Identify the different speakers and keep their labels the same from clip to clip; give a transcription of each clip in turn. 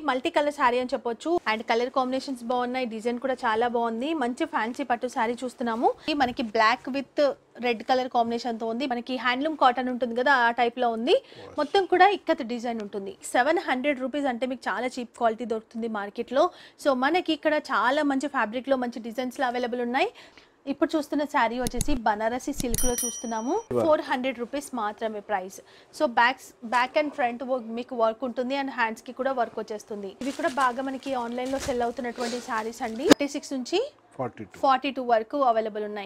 Speaker 1: Multi colour sari అని చెప్పొచ్చు and colour combinations బాగున్నాయి డిజైన్ కూడా చాలా బాగుంది మంచి ఫ్యాన్సీ పట్టు శారీ చూస్తున్నాము ఇది మనకి black with red colour combination తో ఉంది మనకి హ్యాండ్లూమ్ కాటన్ ఉంటుంది కదా ఆ టైప్ లో ఉంది మొత్తం కూడా ఇక్కత్ డిజైన్ ఉంటుంది సెవెన్ హండ్రెడ్ రూపీస్ అంటే మీకు చాలా చీప్ క్వాలిటీ దొరుకుతుంది మార్కెట్ లో సో మనకి ఇక్కడ చాలా మంచి ఫ్యాబ్రిక్ లో మంచి డిజైన్స్ లో అవైలబుల్ ఉన్నాయి ఇప్పుడు చూస్తున్న శారీ వచ్చేసి బనారసి సిల్క్ లో చూస్తున్నాము ఫోర్ హండ్రెడ్ రూపీస్ మాత్రమే price so back back and front work మీకు వర్క్ ఉంటుంది అండ్ హ్యాండ్స్ కి కూడా వర్క్ వచ్చేస్తుంది ఇవి కూడా బాగా మనకి ఆన్లైన్ లో సెల్ అవుతున్నటువంటి శారీస్ అండి థర్టీ సిక్స్ నుంచి
Speaker 2: ఫార్టీ టూ
Speaker 1: ఫార్టీ టూ వరకు అవైలబుల్ ఉన్నాయి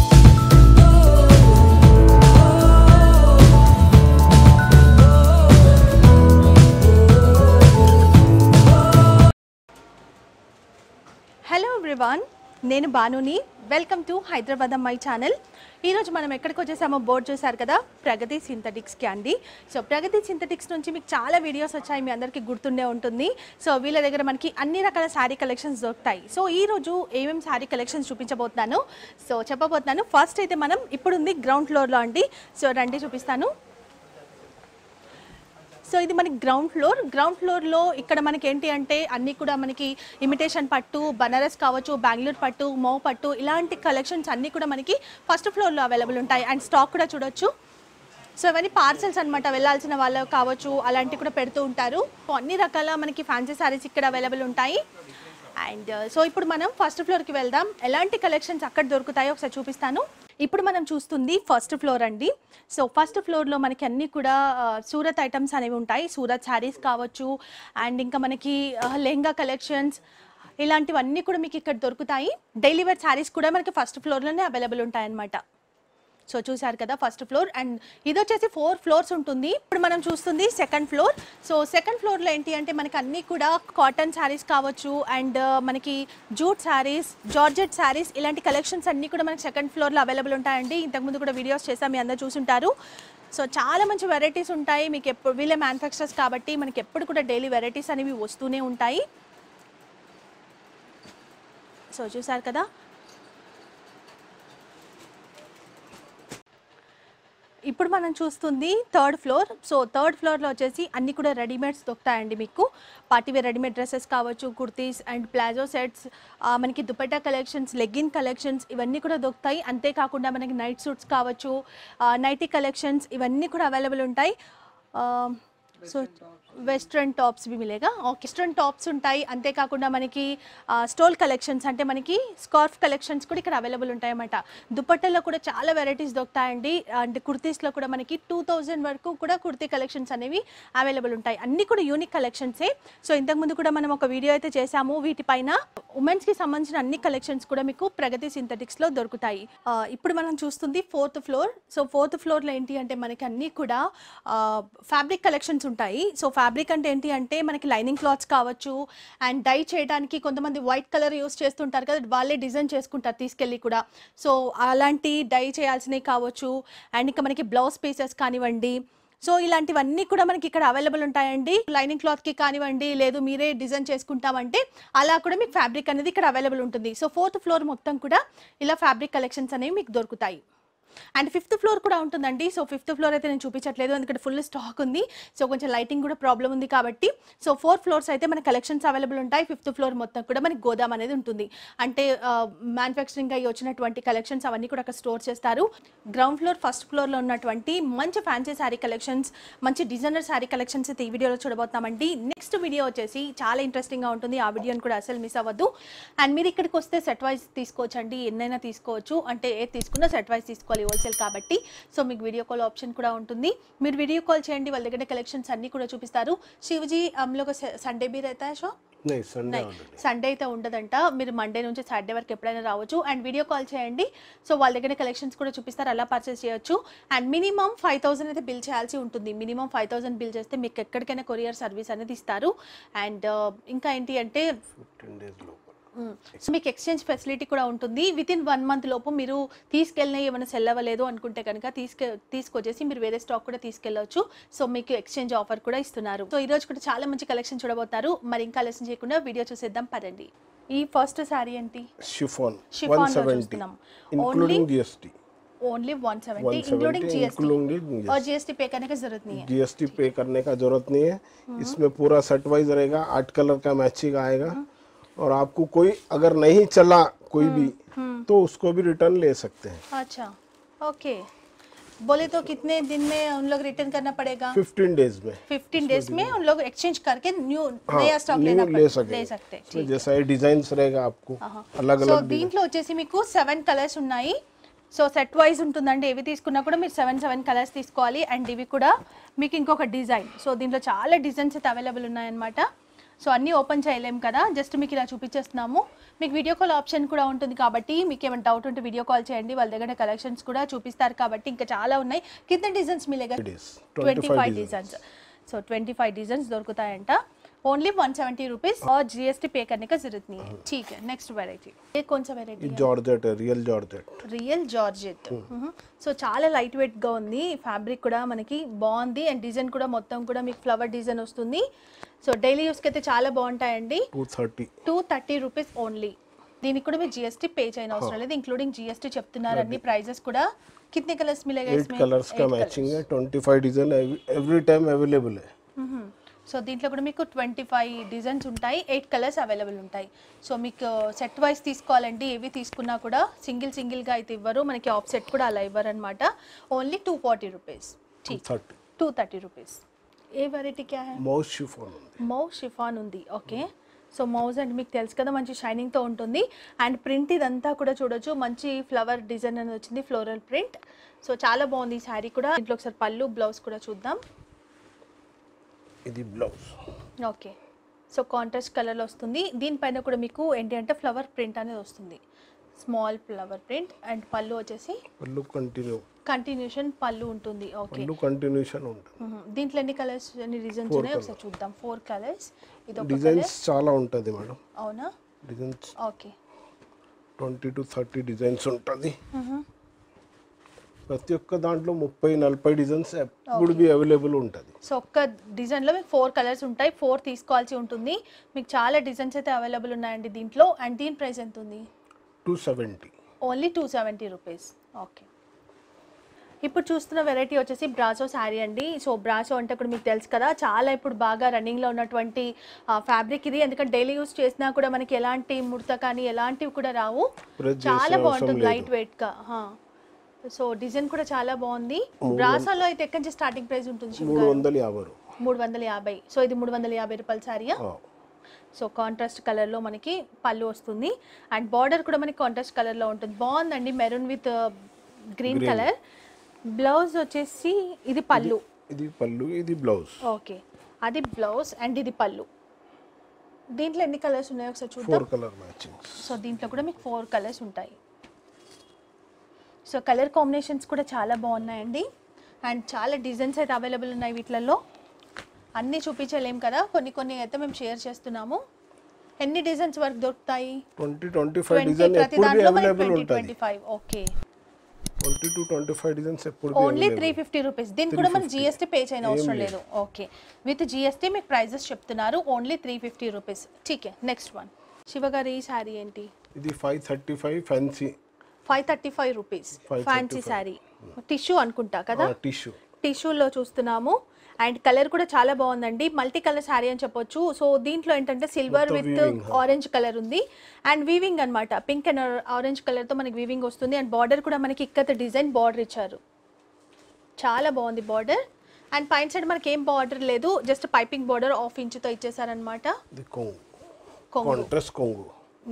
Speaker 1: హలో ఎవ్రీవాన్ నేను బానుని వెల్కమ్ టు హైదరాబాద్ అమ్మాయి ఛానల్ ఈరోజు మనం ఎక్కడికి వచ్చేసామో బోర్డు చూసారు కదా ప్రగతి సింథటిక్స్కి అండి సో ప్రగతి సింథటిక్స్ నుంచి మీకు చాలా వీడియోస్ వచ్చాయి మీ అందరికీ గుర్తుండే ఉంటుంది సో వీళ్ళ దగ్గర మనకి అన్ని రకాల శారీ కలెక్షన్స్ దొరుకుతాయి సో ఈ రోజు ఏమేమి శారీ కలెక్షన్స్ చూపించబోతున్నాను సో చెప్పబోతున్నాను ఫస్ట్ అయితే మనం ఇప్పుడుంది గ్రౌండ్ ఫ్లోర్లో అండి సో రండి చూపిస్తాను సో ఇది మనకి గ్రౌండ్ ఫ్లోర్ గ్రౌండ్ ఫ్లోర్లో ఇక్కడ మనకి ఏంటి అంటే అన్నీ కూడా మనకి ఇమిటేషన్ పట్టు బనారస్ కావచ్చు బెంగళూరు పట్టు మౌ పట్టు ఇలాంటి కలెక్షన్స్ అన్నీ కూడా మనకి ఫస్ట్ ఫ్లోర్లో అవైలబుల్ ఉంటాయి అండ్ స్టాక్ కూడా చూడొచ్చు సో ఇవన్నీ పార్సల్స్ అనమాట వెళ్ళాల్సిన వాళ్ళు కావచ్చు అలాంటివి కూడా పెడుతూ ఉంటారు సో అన్ని రకాల మనకి ఫ్యాన్సీ శారీస్ ఇక్కడ అవైలబుల్ ఉంటాయి అండ్ సో ఇప్పుడు మనం ఫస్ట్ ఫ్లోర్కి వెళ్దాం ఎలాంటి కలెక్షన్స్ అక్కడ దొరుకుతాయో ఒకసారి చూపిస్తాను ఇప్పుడు మనం చూస్తుంది ఫస్ట్ ఫ్లోర్ అండి సో ఫస్ట్ ఫ్లోర్లో మనకి అన్నీ కూడా ఆ, సూరత్ ఐటమ్స్ అనేవి ఉంటాయి సూరత్ శారీస్ కావచ్చు అండ్ ఇంకా మనకి ఆ, లెహంగా కలెక్షన్స్ ఇలాంటివన్నీ కూడా మీకు ఇక్కడ దొరుకుతాయి డైలీ వేర్ శారీస్ కూడా మనకి ఫస్ట్ ఫ్లోర్లోనే అవైలబుల్ ఉంటాయన్నమాట సో చూసారు కదా ఫస్ట్ ఫ్లోర్ అండ్ ఇది వచ్చేసి ఫోర్ ఫ్లోర్స్ ఉంటుంది ఇప్పుడు మనం చూస్తుంది సెకండ్ ఫ్లోర్ సో సెకండ్ ఫ్లోర్లో ఏంటి అంటే మనకి అన్నీ కూడా కాటన్ శారీస్ కావచ్చు అండ్ మనకి జూట్ శారీస్ జార్జెట్ శారీస్ ఇలాంటి కలెక్షన్స్ అన్నీ కూడా మనకి సెకండ్ ఫ్లోర్లో అవైలబుల్ ఉంటాయండి ఇంతకుముందు కూడా వీడియోస్ చేసాం మీ అందరూ చూసుంటారు సో చాలా మంచి వెరైటీస్ ఉంటాయి మీకు ఎప్పుడు వీళ్ళే మ్యానుఫ్యాక్చరర్స్ కాబట్టి మనకి ఎప్పుడు కూడా డైలీ వెరైటీస్ అనేవి వస్తూనే ఉంటాయి సో చూసారు కదా ఇప్పుడు మనం చూస్తుంది థర్డ్ ఫ్లోర్ సో థర్డ్ ఫ్లోర్లో వచ్చేసి అన్ని కూడా రెడీమేడ్స్ దొరుకుతాయండి మీకు పార్టీవేర్ రెడీమేడ్ డ్రెస్సెస్ కావచ్చు కుర్తీస్ అండ్ ప్లాజో సెట్స్ మనకి దుపట్టా కలెక్షన్స్ లెగ్గిన్ కలెక్షన్స్ ఇవన్నీ కూడా దొరుకుతాయి అంతేకాకుండా మనకి నైట్ సూట్స్ కావచ్చు నైటీ కలెక్షన్స్ ఇవన్నీ కూడా అవైలబుల్ ఉంటాయి సో వెస్ట్రన్ టాప్స్ బి మిలేగా ఓకే వెస్ట్రన్ టాప్స్ ఉంటాయి అంతేకాకుండా మనకి స్టోల్ కలెక్షన్స్ అంటే మనకి స్కార్ఫ్ కలెక్షన్స్ కూడా ఇక్కడ అవైలబుల్ ఉంటాయన్నమాట దుపట్టల్లో కూడా చాలా వెరైటీస్ దొరుకుతాయండి అండ్ కుర్తీస్లో కూడా మనకి టూ థౌజండ్ వరకు కూడా కుర్తీ కలెక్షన్స్ అనేవి అవైలబుల్ ఉంటాయి అన్నీ కూడా యూనిక్ కలెక్షన్సే సో ఇంతకుముందు కూడా మనం ఒక వీడియో అయితే చేసాము వీటిపైన ఉమెన్స్కి సంబంధించిన అన్ని కలెక్షన్స్ కూడా మీకు ప్రగతి సింథటిక్స్లో దొరుకుతాయి ఆ, ఇప్పుడు మనం చూస్తుంది ఫోర్త్ ఫ్లోర్ సో ఫోర్త్ ఫ్లోర్లో ఏంటి అంటే మనకి అన్నీ కూడా ఫ్యాబ్రిక్ కలెక్షన్స్ ఉంటాయి సో ఫ్యాబ్రిక్ అంటే ఏంటి అంటే మనకి లైనింగ్ క్లాత్స్ కావచ్చు అండ్ డై చేయడానికి కొంతమంది వైట్ కలర్ యూస్ చేస్తుంటారు కదా వాళ్ళే డిజైన్ చేసుకుంటారు తీసుకెళ్ళి కూడా సో అలాంటి డై చేయాల్సినవి కావచ్చు అండ్ ఇంకా మనకి బ్లౌజ్ పీసెస్ కానివ్వండి సో ఇలాంటివన్నీ కూడా మనకి ఇక్కడ అవైలబుల్ ఉంటాయండి లైనింగ్ క్లాత్కి కానివ్వండి లేదు మీరే డిజైన్ చేసుకుంటామంటే అలా కూడా మీకు ఫ్యాబ్రిక్ అనేది ఇక్కడ అవైలబుల్ ఉంటుంది సో ఫోర్త్ ఫ్లోర్ మొత్తం కూడా ఇలా ఫ్యాబ్రిక్ కలెక్షన్స్ అనేవి మీకు దొరుకుతాయి అండ్ ఫిఫ్త్ ఫ్లోర్ కూడా ఉంటుందండి సో ఫిఫ్త్ ఫ్లోర్ అయితే నేను చూపించట్లేదు ఎందుకంటే ఫుల్ స్టాక్ ఉంది సో కొంచెం లైటింగ్ కూడా ప్రాబ్లం ఉంది కాబట్టి సో ఫోర్ ఫ్లోర్స్ అయితే మన కలెక్షన్స్ అవైలబుల్ ఉంటాయి ఫిఫ్త్ ఫ్లోర్ మొత్తం కూడా మనకి గోదాం అనేది ఉంటుంది అంటే మ్యానుఫ్యాక్చరింగ్ అయ్యి వచ్చినటువంటి కలెక్షన్స్ అవన్నీ కూడా అక్కడ స్టోర్ చేస్తారు గ్రౌండ్ ఫ్లోర్ ఫస్ట్ ఫ్లోర్లో ఉన్నటువంటి మంచి ఫ్యాన్సీ శారీ కలెక్షన్స్ మంచి డిజైనర్ శారీ కలెక్షన్స్ అయితే ఈ వీడియోలో చూడబోతామండి నెక్స్ట్ వీడియో వచ్చేసి చాలా ఇంట్రెస్టింగ్గా ఉంటుంది ఆ వీడియోని కూడా అసలు మిస్ అవ్వద్దు అండ్ మీరు ఇక్కడికి వస్తే సెట్ వైజ్ తీసుకోవచ్చండి ఎన్నైనా తీసుకోవచ్చు అంటే ఏ తీసుకున్నా సెట్ వైజ్ తీసుకోవాలి హోల్సేల్ కాబట్టి సో మీకు వీడియో కాల్ ఆప్షన్ కూడా ఉంటుంది మీరు వీడియో కాల్ చేయండి వాళ్ళ దగ్గర కలెక్షన్స్ అన్నీ కూడా చూపిస్తారు శివజీ అమ్లో సండే బీ రైతా షో
Speaker 2: नहीं संडे ऑलरेडी
Speaker 1: సండే అయితే ఉండదంట మీరు మండే నుంచి సాటర్డే వరకు ఎప్పుడైనా రావచ్చు అండ్ వీడియో కాల్ చేయండి సో వాళ్ళ దగ్గర కలెక్షన్స్ కూడా చూపిస్తారు అలా పర్చేస్ చేయొచ్చు అండ్ మినిమం ఫైవ్ థౌసండ్ అయితే బిల్ చేయాల్సి ఉంటుంది మినిమం ఫైవ్ థౌసండ్ బిల్ చేస్తే మీకు ఎక్కడికైనా కొరియర్ సర్వీస్ అనేది ఇస్తారు అండ్ ఇంకా ఏంటి అంటే
Speaker 2: फिफ्टीन डेज लोपल
Speaker 1: సో మీకు ఎక్స్చేంజ్ ఫెసిలిటీ కూడా ఉంటుంది విత్ ఇన్ వన్ మంత్ లోపు మీరు తీసుకెళ్ళిన ఏమైనా సెల్ అవ్వలేదు అనుకుంటే కనుక తీసుకె తీసుకొచ్చేసి మీరు వేరే స్టాక్ కూడా తీసుకెళ్ళవచ్చు సో మీకు ఎక్స్చేంజ్ ఆఫర్ కూడా ఇస్తున్నారు సో ఈ రోజు కూడా చాలా మంచి కలెక్షన్ చూడబోతారు మరి ఇంకా ఆలస్యం చేయకుండా వీడియో చూసేద్దాం పదండి ఈ ఫస్ట్ శారీ ఏంటి
Speaker 2: शिफॉन
Speaker 1: Chiffon లో
Speaker 2: 170
Speaker 1: చూస్తున్నాం.
Speaker 2: including
Speaker 1: Only-
Speaker 2: GST
Speaker 1: only one seventy including
Speaker 2: 170
Speaker 1: GST
Speaker 2: including
Speaker 1: और जीएसटी पे करने की जरूरत नहीं है
Speaker 2: जीएसटी पे करने का जरूरत नहीं है इसमें पूरा सेट वाइज रहेगा आठ कलर का मैचिंग आएगा और आपको कोई अगर नहीं चला कोई भी तो उसको भी रिटर्न ले सकते हैं
Speaker 1: अच्छा ओके बोले तो कितने दिन में उन लोग रिटर्न करना पड़ेगा
Speaker 2: फिफ्टीन डेज में
Speaker 1: फिफ्टीन डेज में उन लोग एक्सचेंज करके न्यू नया स्टॉक
Speaker 2: न्यू
Speaker 1: लेना
Speaker 2: ले
Speaker 1: पड़-
Speaker 2: सके
Speaker 1: ले सकते
Speaker 2: इसमें जैसा ये डिजाइन रहेगा आपको अलग
Speaker 1: సో
Speaker 2: अलग
Speaker 1: దీంట్లో వచ్చేసి మీకు సెవెన్ కలర్స్ ఉన్నాయి సో సెట్ వైజ్ ఉంటుందండి ఏవి తీసుకున్నా కూడా మీరు సెవెన్ సెవెన్ కలర్స్ తీసుకోవాలి అండ్ ఇవి కూడా మీకు ఇంకొక డిజైన్ సో దీంట్లో చాలా డిజైన్స్ అయితే అవైలబుల్ ఉన్నాయన్నమాట సో అన్నీ ఓపెన్ చేయలేం కదా జస్ట్ మీకు ఇలా చూపించేస్తున్నాము మీకు వీడియో కాల్ ఆప్షన్ కూడా ఉంటుంది కాబట్టి మీకు ఏమైనా డౌట్ ఉంటే వీడియో కాల్ చేయండి వాళ్ళ దగ్గర కలెక్షన్స్ కూడా చూపిస్తారు కాబట్టి ఇంకా చాలా ఉన్నాయి కింద డిజైన్స్ మీ దగ్గర
Speaker 2: It is.
Speaker 1: Twenty
Speaker 2: 25
Speaker 1: five
Speaker 2: designs.
Speaker 1: Design so twenty five design దొరుకుతాయంట ओनली वन सेवेंटी रुपीज और जीएसटी पे करने का जरूरत नहीं है ठीक है नेक्स्ट वेराइटी ये कौन सा
Speaker 2: ये
Speaker 1: वेराइटी है
Speaker 2: जॉर्जेट है real georgette
Speaker 1: real georgette so చాలా లైట్ వెయిట్గా ఉంది ఫ్యాబ్రిక్ కూడా మనకి బాగుంది అండ్ డిజైన్ కూడా మొత్తం కూడా మీకు ఫ్లవర్ డిజైన్ వస్తుంది సో డైలీ యూస్కి అయితే చాలా బాగుంటాయండి
Speaker 2: two thirty
Speaker 1: two thirty rupees only దీనికి కూడా మీరు జిఎస్టీ పే చేయని అవసరం లేదు ఇంక్లూడింగ్ జిఎస్టీ చెప్తున్నారు అన్ని ప్రైజెస్ కూడా कितने कलर्स मिलेगा
Speaker 2: एट
Speaker 1: इसमें
Speaker 2: कलर्स का
Speaker 1: Eight
Speaker 2: मैचिंग है twenty five design every time available है
Speaker 1: మ్మ్. సో దీంట్లో కూడా మీకు ట్వంటీ ఫైవ్ డిజైన్స్ ఉంటాయి ఎయిట్ కలర్స్ అవైలబుల్ ఉంటాయి సో మీకు సెట్ వైజ్ తీసుకోవాలండి ఏవి తీసుకున్నా కూడా సింగిల్ సింగిల్గా అయితే ఇవ్వరు మనకి ఆఫ్ సెట్ కూడా అలా ఇవ్వరు అనమాట only two forty rupees
Speaker 2: two thirty
Speaker 1: two thirty rupees ఏ వెరైటీ క్యా హై
Speaker 2: माउस शिफॉन
Speaker 1: మౌ షిఫాన్ ఉంది ఓకే సో మౌజ్ అండ్ మీకు తెలుసు కదా మంచి షైనింగ్తో ఉంటుంది అండ్ ప్రింట్ ఇదంతా కూడా చూడొచ్చు మంచి ఫ్లవర్ డిజైన్ అనేది వచ్చింది ఫ్లోరల్ ప్రింట్ సో చాలా బాగుంది ఈ శారీ కూడా దీంట్లో ఒకసారి పళ్ళు బ్లౌజ్ కూడా చూద్దాం
Speaker 2: ఇది బ్లౌజ్
Speaker 1: ఓకే సో కాంట్రాస్ట్ కలర్లో వస్తుంది దీనిపైన కూడా మీకు ఏంటి అంటే ఫ్లవర్ ప్రింట్ అనేది వస్తుంది స్మాల్ ఫ్లవర్ ప్రింట్ అండ్ పళ్ళు వచ్చేసి
Speaker 2: పళ్ళు కంటిన్యూ
Speaker 1: కంటిన్యూషన్ పళ్ళు ఉంటుంది ఓకే
Speaker 2: పళ్ళు కంటిన్యూషన్ ఉంటుంది
Speaker 1: మ్మ్. దీంట్లో ఎన్ని కలర్స్ ఎన్ని డిజైన్స్ ఉన్నాయి ఒకసారి చూద్దాం ఫోర్ కలర్స్ ఇది ఒక కలర్
Speaker 2: డిజైన్స్ చాలా ఉంటుంది మేడం
Speaker 1: అవునా
Speaker 2: designs
Speaker 1: okay
Speaker 2: twenty to thirty designs ఉంటుంది ప్రతి ఒక్క దాంట్లో ముప్పై నలభై డిజైన్స్ ఎప్పుడు బి అవైలబుల్ ఉంటుంది
Speaker 1: సో ఒక్క డిజైన్లో మీకు ఫోర్ కలర్స్ ఉంటాయి ఫోర్ తీసుకోవాల్సి ఉంటుంది మీకు చాలా డిజైన్స్ అయితే అవైలబుల్ ఉన్నాయండి దీంట్లో అండ్ దీని ప్రైస్ ఎంత ఉంది
Speaker 2: two seventy
Speaker 1: only two seventy rupees okay ఇప్పుడు చూస్తున్న వెరైటీ వచ్చేసి బ్రాసో శారీ అండి సో బ్రాసో అంటే ఇప్పుడు మీకు తెలుసు కదా చాలా ఇప్పుడు బాగా రన్నింగ్లో ఉన్నటువంటి ఫ్యాబ్రిక్ ఇది ఎందుకంటే డైలీ యూస్ చేసినా కూడా మనకి ఎలాంటి ముడత కానీ ఎలాంటివి కూడా రావు
Speaker 2: Press చేసే
Speaker 1: చాలా
Speaker 2: అవసరం
Speaker 1: బాగుంటుంది
Speaker 2: లేదు.
Speaker 1: లైట్ వెయిట్గా సో డిజైన్ కూడా చాలా బాగుంది బ్రాసోలో అయితే ఎక్కడి నుంచి స్టార్టింగ్ ప్రైస్ ఉంటుంది శివ
Speaker 2: మూడు
Speaker 1: గారు?
Speaker 2: వందల యాభై రూపాయలు.
Speaker 1: మూడు వందల యాభై సో ఇది మూడు వందల యాభై రూపాయల శారీయా
Speaker 2: ఆ,
Speaker 1: సో కాంట్రాస్ట్ కలర్లో మనకి పళ్ళు వస్తుంది అండ్ బార్డర్ కూడా మనకి కాంట్రాస్ట్ కలర్లో ఉంటుంది బాగుందండి maroon with green colour blouse వచ్చేసి ఇది పళ్ళు
Speaker 2: ఇది పళ్ళు ఇది బ్లౌజ్
Speaker 1: ఓకే అది బ్లౌజ్ అండ్ ఇది పళ్ళు దీంట్లో ఎన్ని కలర్స్ ఉన్నాయో ఒకసారి చూద్దాం
Speaker 2: ఫోర్ కలర్ మ్యాచింగ్
Speaker 1: సో దీంట్లో కూడా మీకు ఫోర్ కలర్స్ ఉంటాయి సో కలర్ కాంబినేషన్స్ కూడా చాలా బాగున్నాయండి అండ్ చాలా డిజైన్స్ అయితే అవైలబుల్ ఉన్నాయి వీటిలలో అన్నీ చూపించలేం కదా కొన్ని కొన్ని అయితే మేము షేర్ చేస్తున్నాము ఎన్ని డిజైన్స్ వరకు దొరుకుతాయి
Speaker 2: twenty twenty five
Speaker 1: twenty
Speaker 2: design
Speaker 1: ప్రతి
Speaker 2: ఎప్పుడు బి
Speaker 1: దాంట్లో మనకి
Speaker 2: అవైలబుల్
Speaker 1: ట్వంటీ
Speaker 2: ఉంటుంది
Speaker 1: twenty five okay
Speaker 2: twenty to twenty five designs ఎప్పుడు బి
Speaker 1: only three
Speaker 2: available.
Speaker 1: Fifty rupees దీనికి కూడా మనకి జిఎస్టీ పే చేయని అవసరం లేదు ఓకే విత్ జిఎస్టీ మీకు ప్రైజెస్ చెప్తున్నారు ఓన్లీ త్రీ ఫిఫ్టీ రూపీస్ ఠీకే నెక్స్ట్ వన్ శివగారి ఈ శారీ ఏంటి
Speaker 2: ఇది five thirty five fancy
Speaker 1: five thirty five rupees
Speaker 2: 535.
Speaker 1: Fancy sari tissue అనుకుంటా కదా
Speaker 2: టిష్యూ
Speaker 1: టిష్యూలో చూస్తున్నాము అండ్ కలర్ కూడా చాలా బాగుందండి మల్టీ కలర్ శారీ అని చెప్పొచ్చు సో దీంట్లో ఏంటంటే సిల్వర్
Speaker 2: మొత్తం
Speaker 1: విత్
Speaker 2: weaving,
Speaker 1: ఆరెంజ్ కలర్ ఉంది అండ్ వీవింగ్ అన్నమాట పింక్ అండ్ ఆరెంజ్ కలర్తో మనకి వీవింగ్ వస్తుంది అండ్ బార్డర్ కూడా మనకి ఇక్కత డిజైన్ బార్డర్ ఇచ్చారు చాలా బాగుంది బార్డర్ అండ్ పైన సైడ్ మనకి ఏం బార్డర్ లేదు జస్ట్ పైపింగ్ బార్డర్ హాఫ్ ఇంచుతో ఇచ్చేసారనమాట
Speaker 2: ఇది కొంగు
Speaker 1: కొంగు
Speaker 2: కాంట్రాస్ట్ కొంగు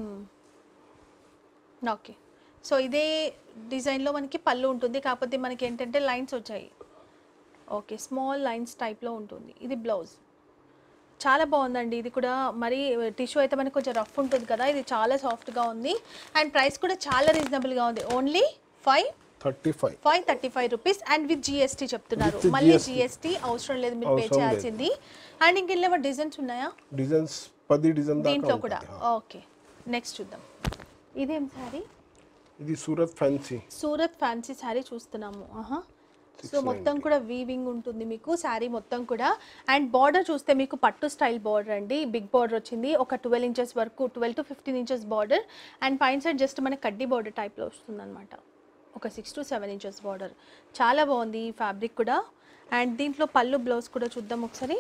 Speaker 1: ఓకే సో ఇదే డిజైన్లో మనకి పళ్ళు ఉంటుంది కాకపోతే మనకి ఏంటంటే లైన్స్ వచ్చాయి ఓకే స్మాల్ లైన్స్ టైప్లో ఉంటుంది ఇది బ్లౌజ్ చాలా బాగుందండి ఇది కూడా మరి టిష్యూ అయితే మనకి కొంచెం రఫ్ ఉంటుంది కదా ఇది చాలా సాఫ్ట్గా ఉంది అండ్ ప్రైస్ కూడా చాలా రీజనబుల్గా ఉంది only five
Speaker 2: thirty five
Speaker 1: five thirty five rupees and with GST చెప్తున్నారు
Speaker 2: With
Speaker 1: మళ్ళీ
Speaker 2: GST.
Speaker 1: జిఎస్టీ అవసరం లేదు మీరు పే
Speaker 2: అవసరం లేదు.
Speaker 1: చేయాల్సింది అండ్ ఇంకెళ్ళేవో డిజైన్స్ ఉన్నాయా
Speaker 2: డిజైన్స్ పది డిజైన్ దాకా
Speaker 1: దీంట్లో కూడా
Speaker 2: ఉంటుంది.
Speaker 1: ఓకే నెక్స్ట్ చూద్దాం ఇదేం సారీ
Speaker 2: ఇది సూరత్ ఫ్యాన్సీ
Speaker 1: సూరత్ ఫ్యాన్సీ శారీ చూస్తున్నాము ఆహా సో మొత్తం కూడా వీవింగ్ ఉంటుంది మీకు శారీ మొత్తం కూడా అండ్ బార్డర్ చూస్తే మీకు పట్టు స్టైల్ బార్డర్ అండి బిగ్ బార్డర్ వచ్చింది ఒక ట్వెల్వ్ ఇంచెస్ వరకు twelve to fifteen inches border and పైన సైడ్ జస్ట్ మనకి కడ్డీ బార్డర్ టైప్లో వస్తుంది అనమాట ఒక six to seven inches border చాలా బాగుంది ఈ ఫ్యాబ్రిక్ కూడా అండ్ దీంట్లో పళ్ళు బ్లౌజ్ కూడా చూద్దాం ఒకసారి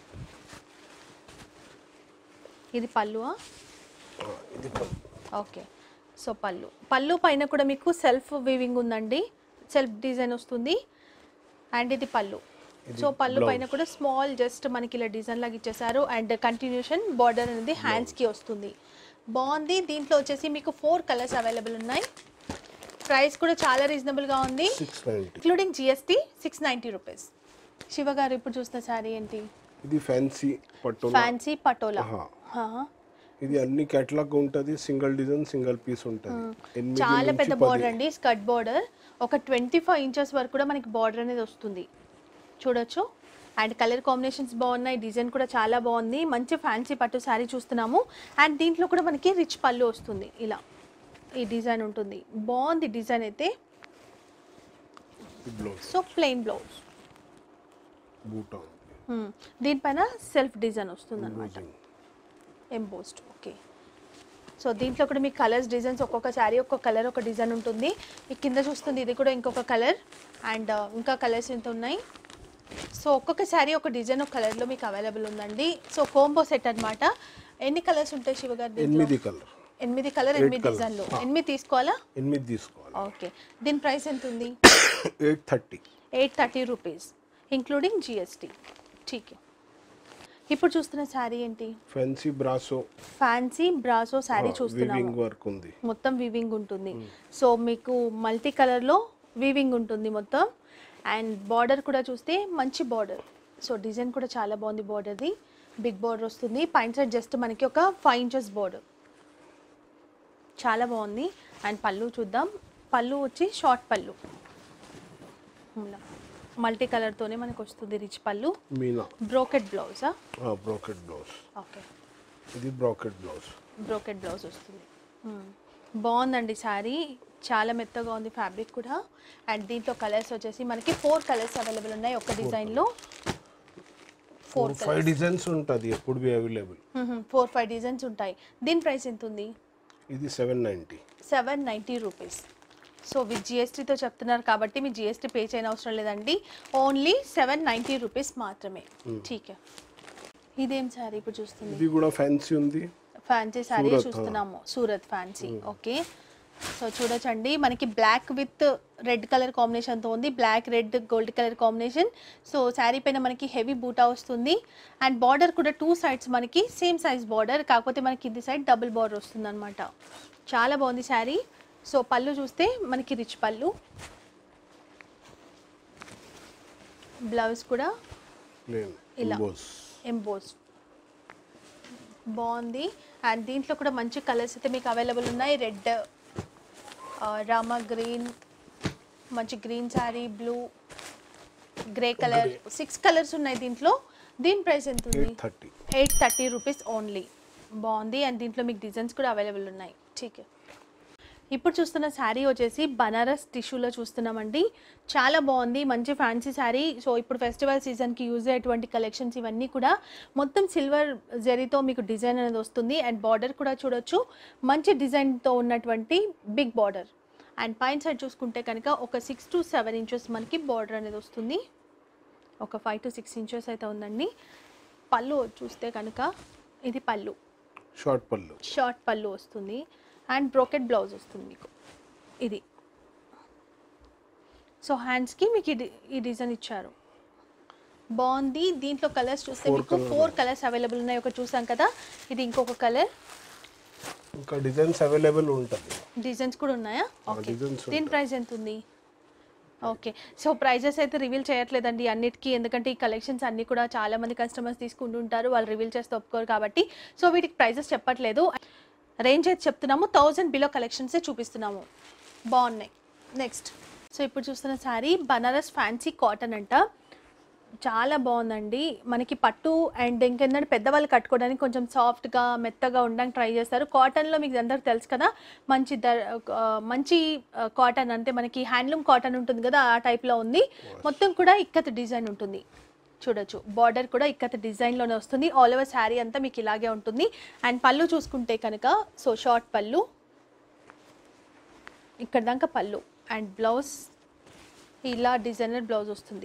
Speaker 1: ఇది పళ్ళువా
Speaker 2: हाँ, ఇది పళ్ళు.
Speaker 1: ఓకే సో పళ్ళు పళ్ళు పైన కూడా మీకు సెల్ఫ్ వీవింగ్ ఉందండి సెల్ఫ్ డిజైన్ వస్తుంది అండ్ ఇది పళ్ళు సో పళ్ళు పైన కూడా స్మాల్ జస్ట్ మనకి ఇలా డిజైన్ లాగా ఇచ్చేసారు అండ్ కంటిన్యూషన్ బార్డర్ అనేది హ్యాండ్స్కి వస్తుంది బాగుంది దీంట్లో వచ్చేసి మీకు ఫోర్ కలర్స్ అవైలబుల్ ఉన్నాయి ప్రైస్ కూడా చాలా రీజనబుల్గా ఉంది
Speaker 2: 690
Speaker 1: including GST six ninety rupees Shiva గారు ఇప్పుడు చూస్తున్న శారీ ఏంటి
Speaker 2: ఇది ఫ్యాన్సీ పట్టులో
Speaker 1: ఫ్యాన్సీ పటోలా
Speaker 2: ఆహా.
Speaker 1: హా.
Speaker 2: ఇది అన్ని కేటలాగ్ ఉంటుంది సింగిల్ డిజైన్ సింగిల్ పీస్ ఉంటుంది ఎనిమిది
Speaker 1: చాలా
Speaker 2: నుంచి
Speaker 1: పెద్ద
Speaker 2: పది.
Speaker 1: బార్డర్ అండి స్కర్ట్ బార్డర్ ఒక ట్వంటీ ఫైవ్ ఇంచెస్ వరకు కూడా మనకి బార్డర్ అనేది వస్తుంది చూడొచ్చు అండ్ కలర్ కాంబినేషన్స్ బాగున్నాయి డిజైన్ కూడా చాలా బాగుంది మంచి ఫ్యాన్సీ పట్టు శారీ చూస్తున్నాము అండ్ దీంట్లో కూడా మనకి రిచ్ పళ్ళు వస్తుంది ఇలా ఈ డిజైన్ ఉంటుంది బాగుంది డిజైన్ అయితే
Speaker 2: ఈ బ్లౌజ్
Speaker 1: సో ప్లెయిన్ బ్లౌజ్
Speaker 2: బూటా
Speaker 1: దీనిపైన సెల్ఫ్ డిజైన్ వస్తుంది అనమాట ఎంబోస్డ్ ఓకే సో దీంట్లో కూడా మీకు కలర్స్ డిజైన్స్ ఒక్కొక్క శారీ ఒక్కొక్క కలర్ ఒక డిజైన్ ఉంటుంది ఈ కింద చూస్తుంది ఇది కూడా ఇంకొక కలర్ అండ్ ఇంకా కలర్స్ ఎంత ఉన్నాయి సో ఒక్కొక్క శారీ ఒక డిజైన్ ఒక కలర్లో మీకు అవైలబుల్ ఉందండి సో కోంబో సెట్ అన్నమాట ఎన్ని కలర్స్ ఉంటాయి శివ గారు దీంట్లో
Speaker 2: ఎనిమిది కలర్
Speaker 1: ఎనిమిది కలర్
Speaker 2: Eight
Speaker 1: ఎనిమిది
Speaker 2: colours.
Speaker 1: డిజైన్లు
Speaker 2: Ah.
Speaker 1: ఎనిమిది తీసుకోవాలా
Speaker 2: ఎనిమిది తీసుకోవాలి
Speaker 1: ఓకే దీని ప్రైస్ ఎంత ఉంది
Speaker 2: eight thirty
Speaker 1: eight thirty rupees including GST ఠీక్ ఇప్పుడు చూస్తున్న శారీ ఏంటి
Speaker 2: fancy brasso
Speaker 1: fancy brasso sari చూస్తున్నాము
Speaker 2: వివింగ్ వర్క్ ఉంది
Speaker 1: మొత్తం వీవింగ్ ఉంటుంది సో మీకు మల్టీ కలర్లో వీవింగ్ ఉంటుంది మొత్తం అండ్ బార్డర్ కూడా చూస్తే మంచి బార్డర్ సో డిజైన్ కూడా చాలా బాగుంది బార్డర్ది బిగ్ బార్డర్ వస్తుంది పైన సైడ్ జస్ట్ మనకి ఒక ఫైవ్ ఇంచెస్ బార్డర్ చాలా బాగుంది అండ్ పళ్ళు చూద్దాం పళ్ళు వచ్చి షార్ట్ పళ్ళు మల్టీ కలర్తోనే మనకు వస్తుంది రిచ్ పళ్ళు
Speaker 2: మీనా
Speaker 1: బ్రోకెట్ బ్లౌజా
Speaker 2: బ్రోకెట్ బ్లౌజ్
Speaker 1: ఓకే
Speaker 2: ఇది బ్రోకెట్ బ్లౌజ్
Speaker 1: బ్రోకెట్ బ్లౌజ్ వస్తుంది మ్మ్. బాగుందండి శారీ చాలా మెత్తగా ఉంది ఫ్యాబ్రిక్ కూడా అండ్ దీంట్లో కలర్స్ వచ్చేసి మనకి ఫోర్ కలర్స్ అవైలబుల్ ఉన్నాయి ఒక డిజైన్లో
Speaker 2: ఫోర్ ఫైవ్ డిజైన్స్ ఉంటుంది ఎప్పుడు బి అవైలబుల్
Speaker 1: ఫోర్ ఫైవ్ డిజైన్స్ ఉంటాయి దీని ప్రైస్ ఎంత ఉంది
Speaker 2: ఇది seven ninety
Speaker 1: seven ninety rupees so with జిఎస్టీతో చెప్తున్నారు కాబట్టి మీ జిఎస్టీ పే చేయని అవసరం లేదండి ఓన్లీ సెవెన్ నైంటీ రూపీస్ మాత్రమే ఠీక్ ఇదేం శారీ ఇప్పుడు చూస్తుంది
Speaker 2: ఇది కూడా ఫ్యాన్సీ ఉంది
Speaker 1: ఫ్యాన్సీ శారీ
Speaker 2: సూరత్,
Speaker 1: చూస్తున్నాము సూరత్ ఫ్యాన్సీ ఓకే సో చూడొచ్చండి మనకి బ్లాక్ విత్ రెడ్ కలర్ కాంబినేషన్తో ఉంది black red gold colour combination so sari పైన మనకి హెవీ బూటా వస్తుంది అండ్ బార్డర్ కూడా టూ సైడ్స్ మనకి సేమ్ సైజ్ బార్డర్ కాకపోతే మనకి ఇది సైడ్ డబుల్ బార్డర్ వస్తుంది అనమాట చాలా బాగుంది శారీ సో పళ్ళు చూస్తే మనకి రిచ్ పళ్ళు బ్లౌజ్ కూడా
Speaker 2: ప్లేన్
Speaker 1: ఇలా.
Speaker 2: బోస్
Speaker 1: ఎంబోస్ బాగుంది అండ్ దీంట్లో కూడా మంచి కలర్స్ అయితే మీకు అవైలబుల్ ఉన్నాయి రెడ్ రామా గ్రీన్ మంచి green sari blue grey colour six colours ఉన్నాయి దీంట్లో దీని ప్రైస్ ఎంత ఉంది
Speaker 2: eight thirty
Speaker 1: eight thirty rupees only బాగుంది అండ్ దీంట్లో మీకు డిజైన్స్ కూడా అవైలబుల్ ఉన్నాయి ఠీక్ ఇప్పుడు చూస్తున్న శారీ వచ్చేసి బనారస్ టిష్యూలో చూస్తున్నామండి చాలా బాగుంది మంచి ఫ్యాన్సీ శారీ సో ఇప్పుడు ఫెస్టివల్ సీజన్కి యూజ్ అయ్యేటువంటి కలెక్షన్స్ ఇవన్నీ కూడా మొత్తం సిల్వర్ జరీతో మీకు డిజైన్ అనేది వస్తుంది అండ్ బార్డర్ కూడా చూడొచ్చు మంచి డిజైన్తో ఉన్నటువంటి బిగ్ బార్డర్ అండ్ పైన సైడ్ చూసుకుంటే కనుక ఒక సిక్స్ టు సెవెన్ ఇంచెస్ మనకి బార్డర్ అనేది వస్తుంది ఒక ఫైవ్ టు సిక్స్ ఇంచెస్ అయితే ఉందండి పళ్ళు చూస్తే కనుక ఇది పళ్ళు
Speaker 2: షార్ట్ పళ్ళు
Speaker 1: షార్ట్ పళ్ళు వస్తుంది అండ్ బ్రోకెట్ బ్లౌజ్ వస్తుంది మీకు ఇది సో హ్యాండ్స్కి మీకు ఈ డి- ఈ డిజైన్ ఇచ్చారు బాగుంది దీంట్లో కలర్స్ చూస్తే
Speaker 2: Four
Speaker 1: మీకు ఫోర్ కలర్స్ అవైలబుల్ ఉన్నాయి ఒకటి చూసాం కదా ఇది ఇంకొక కలర్
Speaker 2: ఇంకా డిజైన్స్ అవైలబుల్ ఉంటుంది
Speaker 1: డిజైన్స్ కూడా ఉన్నాయా ఓకే
Speaker 2: designs
Speaker 1: దీని ప్రైస్ ఎంత ఉంది ఓకే సో ప్రైజెస్ అయితే రివీల్ చేయట్లేదండి అన్నిటికీ ఎందుకంటే ఈ కలెక్షన్స్ అన్నీ కూడా చాలా మంది కస్టమర్స్ తీసుకుంటుంటారు వాళ్ళు రివీల్ చేస్తే ఒప్పుకోరు కాబట్టి సో వీటికి ప్రైజెస్ చెప్పట్లేదు రేంజ్ అయితే చెప్తున్నాము థౌజండ్ బిలో కలెక్షన్సే చూపిస్తున్నాము బాగున్నాయి నెక్స్ట్ సో ఇప్పుడు చూస్తున్న శారీ బనారస్ ఫ్యాన్సీ కాటన్ అంట చాలా బాగుందండి మనకి పట్టు అండ్ ఇంకేంటంటే పెద్దవాళ్ళు కట్టుకోవడానికి కొంచెం సాఫ్ట్గా మెత్తగా ఉండడానికి ట్రై చేస్తారు కాటన్లో మీకు అందరికి తెలుసు కదా మంచి ద ఆ, మంచి కాటన్ అంటే మనకి హ్యాండ్లూమ్ కాటన్ ఉంటుంది కదా ఆ టైప్లో ఉంది మొత్తం కూడా ఇక్కత్ డిజైన్ ఉంటుంది చూడొచ్చు బార్డర్ కూడా ఇక్కత్ డిజైన్లోనే వస్తుంది ఆల్ ఓవర్ శారీ అంతా మీకు ఇలాగే ఉంటుంది అండ్ పళ్ళు చూసుకుంటే కనుక సో షార్ట్ పళ్ళు ఇక్కడ దాకా పళ్ళు అండ్ బ్లౌజ్ ఇలా డిజైనర్ బ్లౌజ్ వస్తుంది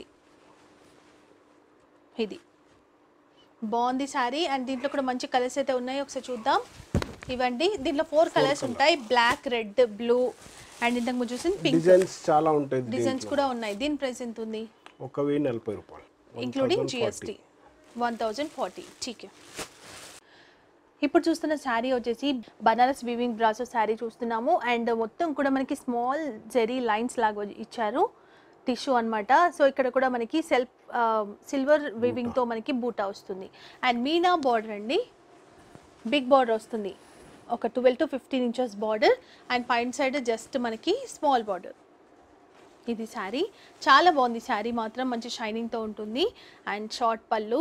Speaker 1: ఇది బాగుంది శారీ అండ్ దీంట్లో కూడా మంచి కలర్స్ అయితే ఉన్నాయి ఒకసారి చూద్దాం ఇవ్వండి దీంట్లో ఫోర్ కలర్స్ ఉంటాయి బ్లాక్ రెడ్ బ్లూ అండ్ ఇంతకు ముందు చూసింది పింక్
Speaker 2: డిజైన్స్ చాలా ఉంటాయి
Speaker 1: డిజైన్స్ కూడా ఉన్నాయి దీని ప్రైస్ ఎంత ఉంది
Speaker 2: ఒక వెయ్యి నలభై రూపాయలు
Speaker 1: including GST one thousand forty ఠీక్ ఇప్పుడు చూస్తున్న శారీ వచ్చేసి బనారస్ వివింగ్ బ్రాసో శారీ చూస్తున్నాము అండ్ మొత్తం కూడా మనకి స్మాల్ జెరీ లైన్స్ లాగా ఇచ్చారు టిష్యూ అన్నమాట సో ఇక్కడ కూడా మనకి సెల్ఫ్ సిల్వర్ వివింగ్తో మనకి బూటా వస్తుంది అండ్ మీనా బార్డర్ అండి బిగ్ బార్డర్ వస్తుంది ఒక twelve to fifteen inches border and పైన సైడ్ జస్ట్ మనకి స్మాల్ బార్డర్ ఇది శారీ చాలా బాగుంది శారీ మాత్రం మంచి షైనింగ్తో ఉంటుంది అండ్ షార్ట్ పళ్ళు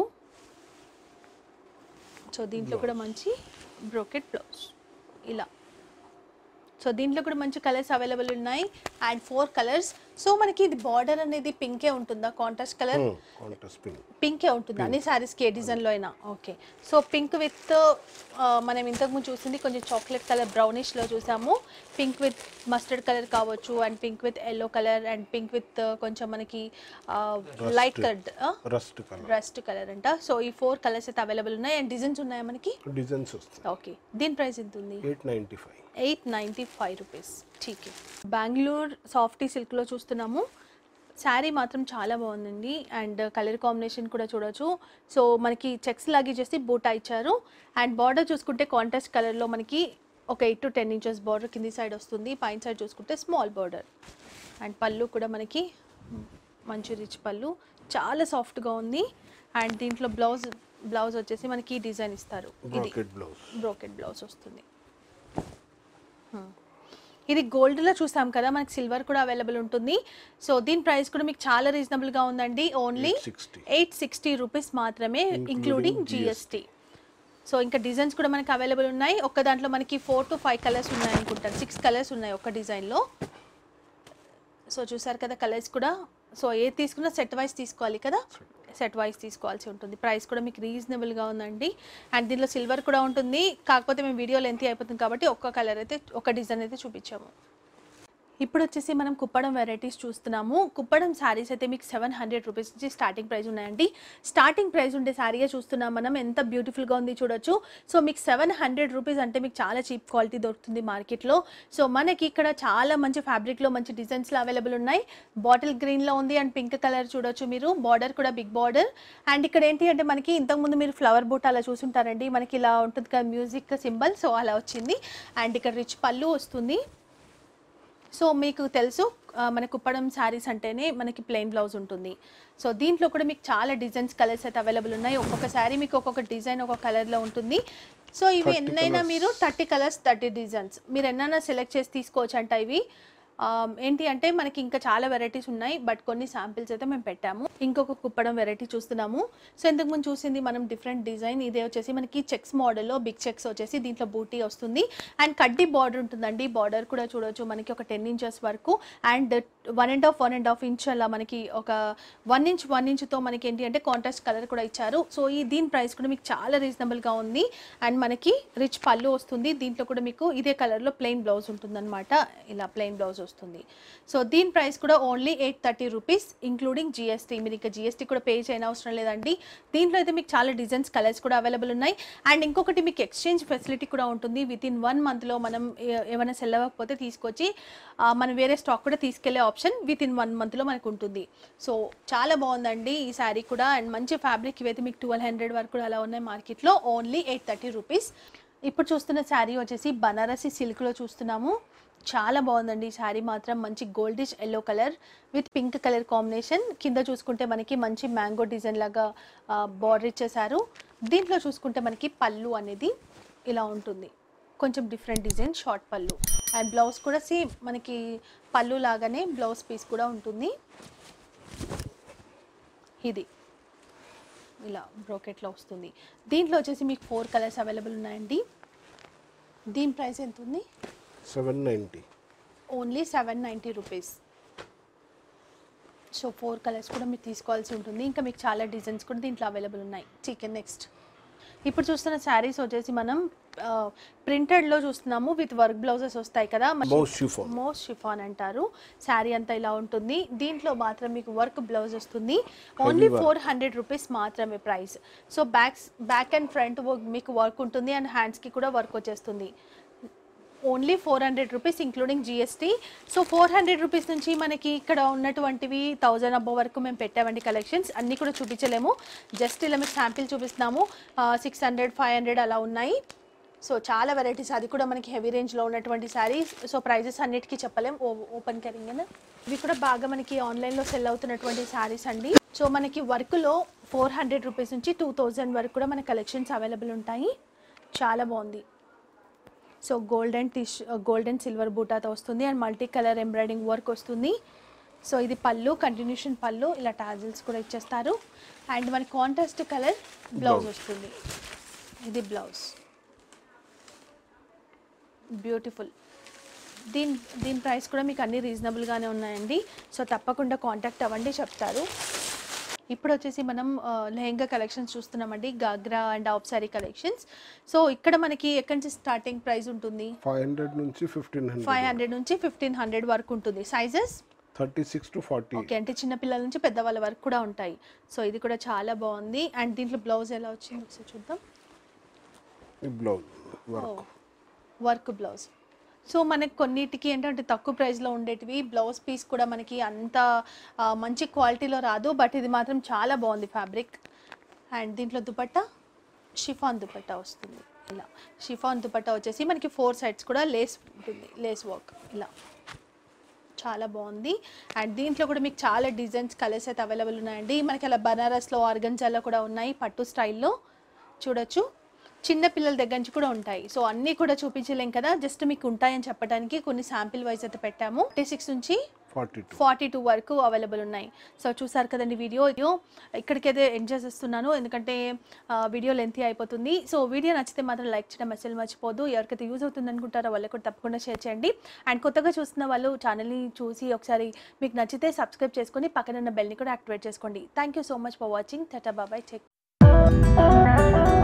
Speaker 1: సో దీంట్లో కూడా మంచి బ్రోకెట్ బ్లౌజ్ ఇలా సో దీంట్లో కూడా మంచి కలర్స్ అవైలబుల్ ఉన్నాయి అండ్ ఫోర్ కలర్స్ సో మనకి ఇది బార్డర్ అనేది పింకే ఉంటుందా కాంట్రాస్ట్ కలర్
Speaker 2: కాంట్రాస్ట్ పింక్
Speaker 1: పింకే ఉంటుంది అన్ని శారీస్కి ఏ డిజైన్లో అయినా ఓకే సో పింక్ విత్ మనం ఇంతకుముందు చూసింది కొంచెం చాక్లెట్ కలర్ బ్రౌనిష్లో చూసాము పింక్ విత్ మస్టర్డ్ కలర్ కావచ్చు and pink with yellow colour and pink with కొంచెం మనకి light colour
Speaker 2: rust colour
Speaker 1: rust colour అంట సో ఈ ఫోర్ కలర్స్ అయితే అవైలబుల్ ఉన్నాయి అండ్ డిజైన్స్ ఉన్నాయా మనకి
Speaker 2: డిజైన్స్ వస్తాయి
Speaker 1: ఓకే దీని ప్రైస్ ఎంత ఉంది
Speaker 2: eight ninety five
Speaker 1: eight ninety five rupees ఠీక్ బెంగళూరు సాఫ్టీ సిల్క్లో చూస్తున్నాము శారీ మాత్రం చాలా బాగుందండి అండ్ కలర్ కాంబినేషన్ కూడా చూడొచ్చు సో మనకి చెక్స్ లాగి చేసి బూటా ఇచ్చారు అండ్ బార్డర్ చూసుకుంటే కాంట్రాస్ట్ కలర్లో మనకి ఒక eight to ten inches border కింది సైడ్ వస్తుంది పైన సైడ్ చూసుకుంటే స్మాల్ బార్డర్ అండ్ పళ్ళు కూడా మనకి మంచి రిచ్ పళ్ళు చాలా సాఫ్ట్గా ఉంది అండ్ దీంట్లో బ్లౌజ్ బ్లౌజ్ వచ్చేసి మనకి డిజైన్ ఇస్తారు ఇది
Speaker 2: బ్రాకెట్ బ్లౌజ్
Speaker 1: బ్రోకెట్ బ్లౌజ్ వస్తుంది Hmm. ఇది గోల్డ్లో చూసాం కదా మనకి సిల్వర్ కూడా అవైలబుల్ ఉంటుంది సో దీని ప్రైస్ కూడా మీకు చాలా రీజనబుల్గా ఉందండి only
Speaker 2: sixty
Speaker 1: eight sixty rupees మాత్రమే ఇంక్లూడింగ్ జిఎస్టీ సో ఇంకా డిజైన్స్ కూడా మనకి అవైలబుల్ ఉన్నాయి ఒక్క దాంట్లో మనకి ఫోర్ టు ఫైవ్ కలర్స్ ఉన్నాయి అనుకుంటాను సిక్స్ కలర్స్ ఉన్నాయి ఒక్క డిజైన్లో సో చూసారు కదా కలర్స్ కూడా సో ఏ తీసుకున్నా సెట్ వైస్ తీసుకోవాలి కదా సెట్ వైస్ తీసుకోవాల్సి ఉంటుంది ప్రైస్ కూడా మీకు రీజనబుల్గా ఉందండి అండ్ దీనిలో సిల్వర్ కూడా ఉంటుంది కాకపోతే మేము వీడియో లెంత్ అయిపోతుంది కాబట్టి ఒక్క కలర్ అయితే ఒక డిజైన్ అయితే చూపించాము ఇప్పుడు వచ్చేసి మనం కుప్పడం వెరైటీస్ చూస్తున్నాము కుప్పడం శారీస్ అయితే మీకు సెవెన్ హండ్రెడ్ రూపీస్ నుంచి స్టార్టింగ్ ప్రైస్ ఉన్నాయండి స్టార్టింగ్ ప్రైస్ ఉండే శారీగా చూస్తున్నాం మనం ఎంత బ్యూటిఫుల్గా ఉంది చూడొచ్చు సో మీకు సెవెన్ హండ్రెడ్ రూపీస్ అంటే మీకు చాలా చీప్ క్వాలిటీ దొరుకుతుంది మార్కెట్లో సో మనకి ఇక్కడ చాలా మంచి ఫ్యాబ్రిక్లో మంచి డిజైన్స్లో అవైలబుల్ ఉన్నాయి బాటిల్ గ్రీన్లో ఉంది అండ్ పింక్ కలర్ చూడొచ్చు మీరు బార్డర్ కూడా బిగ్ బార్డర్ అండ్ ఇక్కడ ఏంటి అంటే మనకి ఇంతకుముందు మీరు ఫ్లవర్ బూట్ అలా చూసుంటారండి మనకి ఇలా ఉంటుంది కదా మ్యూజిక్ సింబల్ సో అలా వచ్చింది అండ్ ఇక్కడ రిచ్ పళ్ళు వస్తుంది సో మీకు తెలుసు ఆ, మన కుప్పడం శారీస్ అంటేనే మనకి ప్లెయిన్ బ్లౌజ్ ఉంటుంది సో దీంట్లో కూడా మీకు చాలా డిజైన్స్ కలర్స్ అయితే అవైలబుల్ ఉన్నాయి ఒక్కొక్క శారీ మీకు ఒక్కొక్క డిజైన్ ఒక్కొక్క కలర్లో ఉంటుంది సో ఇవి
Speaker 2: 30
Speaker 1: ఎన్నైనా
Speaker 2: colours.
Speaker 1: మీరు థర్టీ కలర్స్ థర్టీ డిజైన్స్ మీరు ఎన్నైనా సెలెక్ట్ చేసి తీసుకోవచ్చు అంట ఇవి ఆ, ఏంటి అంటే మనకి ఇంకా చాలా వెరైటీస్ ఉన్నాయి బట్ కొన్ని శాంపిల్స్ అయితే మేము పెట్టాము ఇంకొక కుప్పడం వెరైటీ చూస్తున్నాము సో ఇంతకు ముందు చూసింది మనం డిఫరెంట్ డిజైన్ ఇదే వచ్చేసి మనకి చెక్స్ మోడల్లో బిగ్ చెక్స్ వచ్చేసి దీంట్లో బూటీ వస్తుంది అండ్ కడ్డీ బార్డర్ ఉంటుందండి బార్డర్ కూడా చూడొచ్చు మనకి ఒక టెన్ ఇంచెస్ వరకు and one and half one and half inch అలా మనకి ఒక వన్ ఇంచ్ వన్ ఇంచ్తో మనకి ఏంటి అంటే కాంట్రాస్ట్ కలర్ కూడా ఇచ్చారు సో ఈ దీని ప్రైస్ కూడా మీకు చాలా రీజనబుల్గా ఉంది అండ్ మనకి రిచ్ పళ్ళు వస్తుంది దీంట్లో కూడా మీకు ఇదే కలర్లో ప్లెయిన్ బ్లౌజ్ ఉంటుందన్నమాట ఇలా ప్లెయిన్ బ్లౌజ్ వస్తుంది సో దీని ప్రైస్ కూడా only eight thirty rupees including GST మీరు ఇంకా జిఎస్టీ కూడా పే చేయని అవసరం లేదండి దీంట్లో అయితే మీకు చాలా డిజైన్స్ కలర్స్ కూడా అవైలబుల్ ఉన్నాయి అండ్ ఇంకొకటి మీకు ఎక్స్చేంజ్ ఫెసిలిటీ కూడా ఉంటుంది విత్ ఇన్ వన్ మంత్లో మనం ఏ- ఏమైనా సెల్ అవ్వకపోతే తీసుకొచ్చి ఆ, మనం వేరే స్టాక్ కూడా తీసుకెళ్లే ఆప్షన్ విత్ ఇన్ వన్ మంత్లో మనకు ఉంటుంది సో చాలా బాగుందండి ఈ శారీ కూడా అండ్ మంచి ఫ్యాబ్రిక్ ఇవైతే మీకు ట్వెల్వ్ హండ్రెడ్ వరకు కూడా అలా ఉన్నాయి మార్కెట్లో ఓన్లీ ఎయిట్ థర్టీ రూపీస్ ఇప్పుడు చూస్తున్న శారీ వచ్చేసి బనారసి సిల్క్లో చూస్తున్నాము చాలా బాగుందండి ఈ శారీ మాత్రం మంచి goldish yellow colour with pink colour combination కింద చూసుకుంటే మనకి మంచి మ్యాంగో డిజైన్ లాగా బార్డర్ ఇచ్చేసారు దీంట్లో చూసుకుంటే మనకి పళ్ళు అనేది ఇలా ఉంటుంది కొంచెం డిఫరెంట్ డిజైన్ షార్ట్ పళ్ళు అండ్ బ్లౌజ్ కూడా సేమ్ మనకి పళ్ళు లాగానే బ్లౌజ్ పీస్ కూడా ఉంటుంది ఇది ఇలా బ్రోకెట్లో వస్తుంది దీంట్లో వచ్చేసి మీకు ఫోర్ కలర్స్ అవైలబుల్ ఉన్నాయండి దీని ప్రైస్ ఎంత ఉంది
Speaker 2: seven ninety
Speaker 1: only seven ninety rupees so four colours కూడా మీరు తీసుకోవాల్సి ఉంటుంది ఇంకా మీకు చాలా డిజైన్స్ కూడా దీంట్లో అవైలబుల్ ఉన్నాయి చికెన్ నెక్స్ట్ ఇప్పుడు చూస్తున్న శారీస్ వచ్చేసి మనం ప్రింటెడ్ లో చూస్తున్నాము విత్ వర్క్ బ్లౌజెస్ వస్తాయి కదా
Speaker 2: बहुत शिफॉन
Speaker 1: మోస్ట్ షిఫాన్ అంటారు శారీ అంతా ఇలా ఉంటుంది దీంట్లో మాత్రం మీకు వర్క్ బ్లౌజ్ వస్తుంది only
Speaker 2: work.
Speaker 1: Four hundred rupees మాత్రమే price so back back and front మీకు వర్క్ ఉంటుంది అండ్ హ్యాండ్స్కి కూడా వర్క్ వచ్చేస్తుంది only four hundred rupees including GST so four hundred rupees నుంచి మనకి ఇక్కడ ఉన్నటువంటివి థౌజండ్ అబ్బో వరకు మేము పెట్టామండి కలెక్షన్స్ అన్నీ కూడా చూపించలేము జస్ట్ ఇలా మీకు శాంపిల్ చూపిస్తున్నాము సిక్స్ హండ్రెడ్ ఫైవ్ హండ్రెడ్ అలా ఉన్నాయి సో చాలా వెరైటీస్ అది కూడా మనకి హెవీ రేంజ్లో ఉన్నటువంటి శారీస్ సో ప్రైజెస్ అన్నిటికీ చెప్పలేం ఓపెన్ కెరింగ్ ఇవి కూడా బాగా మనకి ఆన్లైన్లో సెల్ అవుతున్నటువంటి శారీస్ అండి సో మనకి వర్క్లో ఫోర్ హండ్రెడ్ రూపీస్ నుంచి టూ థౌజండ్ వరకు కూడా మన కలెక్షన్స్ అవైలబుల్ ఉంటాయి చాలా బాగుంది సో గోల్డెన్ టిష్ గోల్డెన్ సిల్వర్ బూటాతో వస్తుంది and multi colour embroidering work వస్తుంది సో ఇది పళ్ళు కంటిన్యూషన్ పళ్ళు ఇలా టాజిల్స్ కూడా ఇచ్చేస్తారు అండ్ మనకి కాంట్రాస్ట్ కలర్ బ్లౌజ్ వస్తుంది ఇది బ్లౌజ్ బ్యూటిఫుల్ దీని దీని ప్రైస్ కూడా మీకు అన్ని రీజనబుల్గానే ఉన్నాయండి సో తప్పకుండా కాంటాక్ట్ అవ్వండి చెప్తారు ఇప్పుడు వచ్చేసి మనం ఆ, లెహెంగా కలెక్షన్స్ చూస్తున్నామండి ghagra and half sari collections so ఇక్కడ మనకి ఎక్కడి నుంచి స్టార్టింగ్ ప్రైస్ ఉంటుంది
Speaker 2: ఫైవ్ హండ్రెడ్ నుంచి ఫిఫ్టీన్
Speaker 1: ఫైవ్
Speaker 2: హండ్రెడ్
Speaker 1: హండ్రెడ్ నుంచి ఫిఫ్టీన్ హండ్రెడ్ వరకు ఉంటుంది sizes
Speaker 2: thirty six to forty
Speaker 1: okay అంటే చిన్న పిల్లల నుంచి పెద్దవాళ్ళ వరకు కూడా ఉంటాయి సో ఇది కూడా చాలా బాగుంది అండ్ దీంట్లో బ్లౌజ్ ఎలా వచ్చింది ఒకసారి చూద్దాం
Speaker 2: blouse work
Speaker 1: work blouse so మనకి కొన్నిటికి ఏంటంటే తక్కువ ప్రైస్లో ఉండేటివి బ్లౌజ్ పీస్ కూడా మనకి అంత ఆ, మంచి క్వాలిటీలో రాదు బట్ ఇది మాత్రం చాలా బాగుంది ఫ్యాబ్రిక్ అండ్ దీంట్లో దుపట్టా షిఫాన్ దుపట్టా వస్తుంది ఇలా షిఫాన్ దుపట్టా వచ్చేసి మనకి ఫోర్ సైడ్స్ కూడా లేస్ ఉంటుంది లేస్ వర్క్ ఇలా చాలా బాగుంది అండ్ దీంట్లో కూడా మీకు చాలా డిజైన్స్ కలర్స్ అయితే అవైలబుల్ ఉన్నాయండి మనకి అలా బనారస్లో ఆర్గంజాలో కూడా ఉన్నాయి పట్టు స్టైల్లో చూడొచ్చు చిన్న పిల్లల దగ్గర నుంచి కూడా ఉంటాయి సో అన్నీ కూడా చూపించలేం కదా జస్ట్ మీకు ఉంటాయని చెప్పడానికి కొన్ని శాంపిల్ వైజ్ అయితే పెట్టాము థర్టీ సిక్స్ నుంచి
Speaker 2: ఫార్టీ టూ
Speaker 1: ఫార్టీ టూ వరకు అవైలబుల్ ఉన్నాయి సో చూసారు కదండి వీడియో వీడియో ఇక్కడికైతే ఎంజాయ్ చేస్తున్నాను ఎందుకంటే ఆ, వీడియో లెంతీ అయిపోతుంది సో వీడియో నచ్చితే మాత్రం లైక్ చేయడం అసలు మర్చిపోదు ఎవరికైతే యూజ్ అవుతుంది అనుకుంటారో వాళ్ళకి కూడా తప్పకుండా షేర్ చేయండి అండ్ కొత్తగా చూస్తున్న వాళ్ళు ఛానల్ని చూసి ఒకసారి మీకు నచ్చితే సబ్స్క్రైబ్ చేసుకొని పక్కన ఉన్న బెల్ని కూడా యాక్టివేట్ చేసుకోండి thank you so much for watching tata బాబాయ్ చెక్